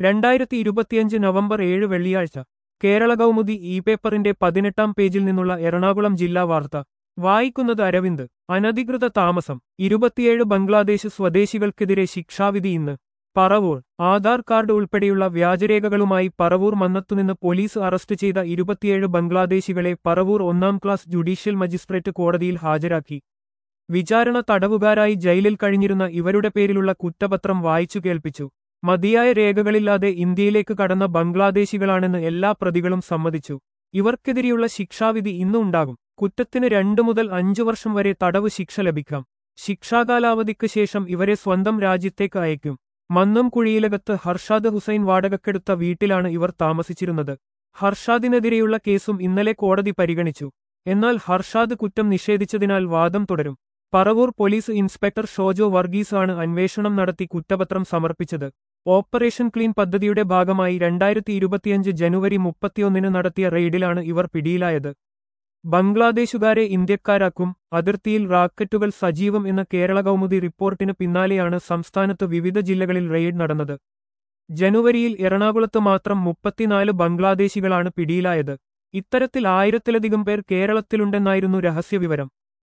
രണ്ടായിരത്തി ഇരുപത്തിയഞ്ച് നവംബർ ഏഴ് വെള്ളിയാഴ്ച കേരള കൗമുദി ഇ പേപ്പറിന്റെ പതിനെട്ടാം പേജിൽ നിന്നുള്ള എറണാകുളം ജില്ലാ വാർത്ത വായിക്കുന്നത് അരവിന്ദ് അനധികൃത താമസം ഇരുപത്തിയേഴ് ബംഗ്ലാദേശ് സ്വദേശികൾക്കെതിരെ ശിക്ഷാവിധി ഇന്ന് പറവൂർ ആധാർ കാർഡ് ഉൾപ്പെടെയുള്ള വ്യാജരേഖകളുമായി പറവൂർ മന്നത്തുനിന്ന് പോലീസ് അറസ്റ്റ് ചെയ്ത ഇരുപത്തിയേഴ് ബംഗ്ലാദേശികളെ പറവൂർ ഒന്നാം ക്ലാസ് ജുഡീഷ്യൽ മജിസ്ട്രേറ്റ് കോടതിയിൽ ഹാജരാക്കി വിചാരണ തടവുകാരായി ജയിലിൽ കഴിഞ്ഞിരുന്ന ഇവരുടെ പേരിലുള്ള കുറ്റപത്രം വായിച്ചു കേൾപ്പിച്ചു മതിയായ രേഖകളില്ലാതെ ഇന്ത്യയിലേക്ക് കടന്ന ബംഗ്ലാദേശികളാണെന്ന് എല്ലാ പ്രതികളും സമ്മതിച്ചു ഇവർക്കെതിരെയുള്ള ശിക്ഷാവിധി ഇന്നും ഉണ്ടാകും കുറ്റത്തിന് രണ്ടു മുതൽ അഞ്ചു വർഷം വരെ തടവ് ശിക്ഷ ലഭിക്കാം ശിക്ഷാകാലാവധിക്ക് ശേഷം ഇവരെ സ്വന്തം രാജ്യത്തേക്ക് അയക്കും മന്നം കുഴിയിലകത്ത് ഹർഷാദ് ഹുസൈൻ വാടകക്കെടുത്ത വീട്ടിലാണ് ഇവർ താമസിച്ചിരുന്നത് ഹർഷാദിനെതിരെയുള്ള കേസും ഇന്നലെ കോടതി പരിഗണിച്ചു എന്നാൽ ഹർഷാദ് കുറ്റം നിഷേധിച്ചതിനാൽ വാദം തുടരും പറവൂർ പോലീസ് ഇൻസ്പെക്ടർ ഷോജോ വർഗീസ് ആണ് അന്വേഷണം നടത്തി കുറ്റപത്രം സമർപ്പിച്ചത് ഓപ്പറേഷൻ ക്ലീൻ പദ്ധതിയുടെ ഭാഗമായി രണ്ടായിരത്തി ഇരുപത്തിയഞ്ച് ജനുവരി മുപ്പത്തിയൊന്നിന് നടത്തിയ റെയ്ഡിലാണ് ഇവർ പിടിയിലായത് ബംഗ്ലാദേശുകാരെ ഇന്ത്യക്കാരാക്കും അതിർത്തിയിൽ റാക്കറ്റുകൾ സജീവം എന്ന കേരള കൗമുദി റിപ്പോർട്ടിന് പിന്നാലെയാണ് സംസ്ഥാനത്ത് വിവിധ ജില്ലകളിൽ റെയ്ഡ് നടന്നത് ജനുവരിയിൽ എറണാകുളത്ത് മാത്രം മുപ്പത്തിനാല് ബംഗ്ലാദേശികളാണ് പിടിയിലായത് ഇത്തരത്തിൽ ആയിരത്തിലധികം പേർ കേരളത്തിലുണ്ടെന്നായിരുന്നു രഹസ്യവിവരം